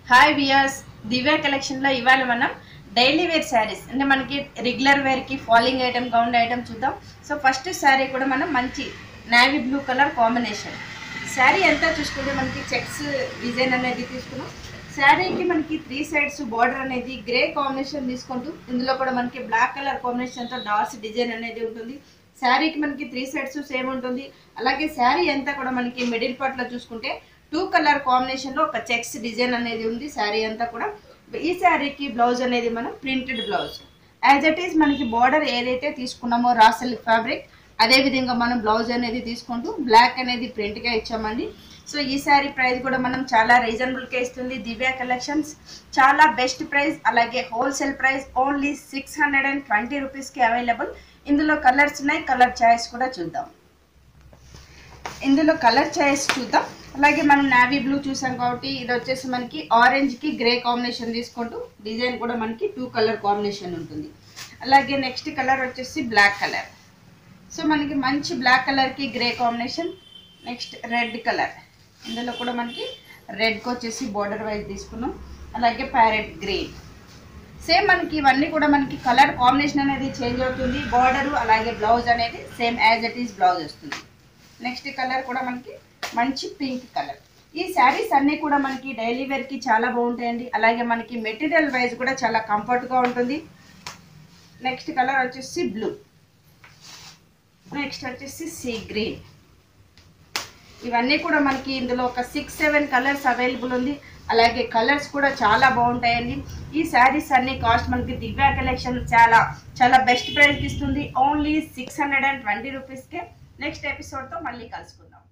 hi viewers దివ్య collection లో ఇవాళ మనం డైలీ వేర్ శారీస్ అంటే మనకి రెగ్యులర్ వేర్ కి ఫాలింగ్ ఐటమ్ గౌన్ ఐటమ్ చూద్దాం సో ఫస్ట్ శారీ కూడా మనం మంచి navy blue colour combination sari ఎంత చూసుకుంటే మనకి చెక్స్ డిజైన్ అనేది తీసుకున్నాం శారీకి మనకి త్రీ సైడ్స్ బార్డర్ అనేది గ్రే కాంబినేషన్ తీసుకుంటూ ఇందులో కూడా మనకి బ్లాక్ కలర్ కాంబినేషన్ తో డార్స్ డిజైన్ అనేది ఉంటుంది శారీకి మనకి త్రీ సైడ్స్ సేమ్ ఉంటుంది అలాగే శారీ అంతా కూడా మనకి మిడిల్ పార్ట్ లో చూసుకుంటే టూ కలర్ కాంబినేషన్ లో ఒక చెక్స్ డిజైన్ అనేది ఉంది శారీ అంతా కూడా ఈ శారీకి బ్లౌజ్ అనేది మనం printed blouse as it is మనకి బార్డర్ ఏదైతే తీసుకున్నామో రా సిల్క్ ఫ్యాబ్రిక్ అదే విధంగా మనం బ్లౌజ్ అనేది తీసుకుంటూ బ్లాక్ అనేది ప్రింట్ గా ఇచ్చామండి సో ఈ శారీ ప్రైస్ కూడా మనం చాలా రీజనబుల్ గా ఇస్తుంది దివ్య కలెక్షన్స్ చాలా బెస్ట్ ప్రైస్ అలాగే wholesale price only six hundred and twenty rupees కి అవైలబుల్ ఇందులో కలర్స్ ఉన్నాయి కలర్ చాయిస్ కూడా చూద్దాం ఇందులో కలర్ చాయిస్ చూద్దాం అలాగే మనం నావీ బ్లూ చూసాం కాబట్టి ఇది వచ్చేసి మనకి ఆరెంజ్ కి గ్రే కాంబినేషన్ తీసుకుంటూ డిజైన్ కూడా మనకి టూ కలర్ కాంబినేషన్ ఉంటుంది అలాగే నెక్స్ట్ కలర్ వచ్చేసి బ్లాక్ కలర్ సో మనకి మంచి బ్లాక్ కలర్ కి grey combination next red colour ఇందులో కూడా మనకి రెడ్కి వచ్చేసి బోర్డర్ వైజ్ తీసుకున్నాం అలాగే ప్యారెట్ గ్రీన్ సేమ్ మనకి ఇవన్నీ కూడా మనకి కలర్ కాంబినేషన్ అనేది చేంజ్ అవుతుంది బార్డర్ అలాగే బ్లౌజ్ అనేది same as it is blouse వస్తుంది నెక్స్ట్ కలర్ కూడా మనకి మంచి పింక్ కలర్ ఈ శారీస్ అన్నీ కూడా మనకి డైలీ వేర్ కి చాలా బాగుంటాయండి అలాగే మనకి మెటీరియల్ వైజ్ కూడా చాలా కంఫర్ట్ గా ఉంటుంది నెక్స్ట్ కలర్ వచ్చేసి బ్లూ నెక్స్ట్ వచ్చేసి సీ గ్రీన్ ఇవన్నీ కూడా మనకి ఇందులో ఒక సిక్స్ సెవెన్ కలర్స్ అవైలబుల్ ఉంది అలాగే కలర్స్ కూడా చాలా బాగుంటాయండి ఈ శారీస్ అన్ని కాస్ట్ మనకి దివ్య కలెక్షన్ చాలా చాలా బెస్ట్ ప్రైస్ ఇస్తుంది only six hundred and twenty రూపీస్కే నెక్స్ట్ ఎపిసోడ్తో మళ్ళీ కలుసుకుందాం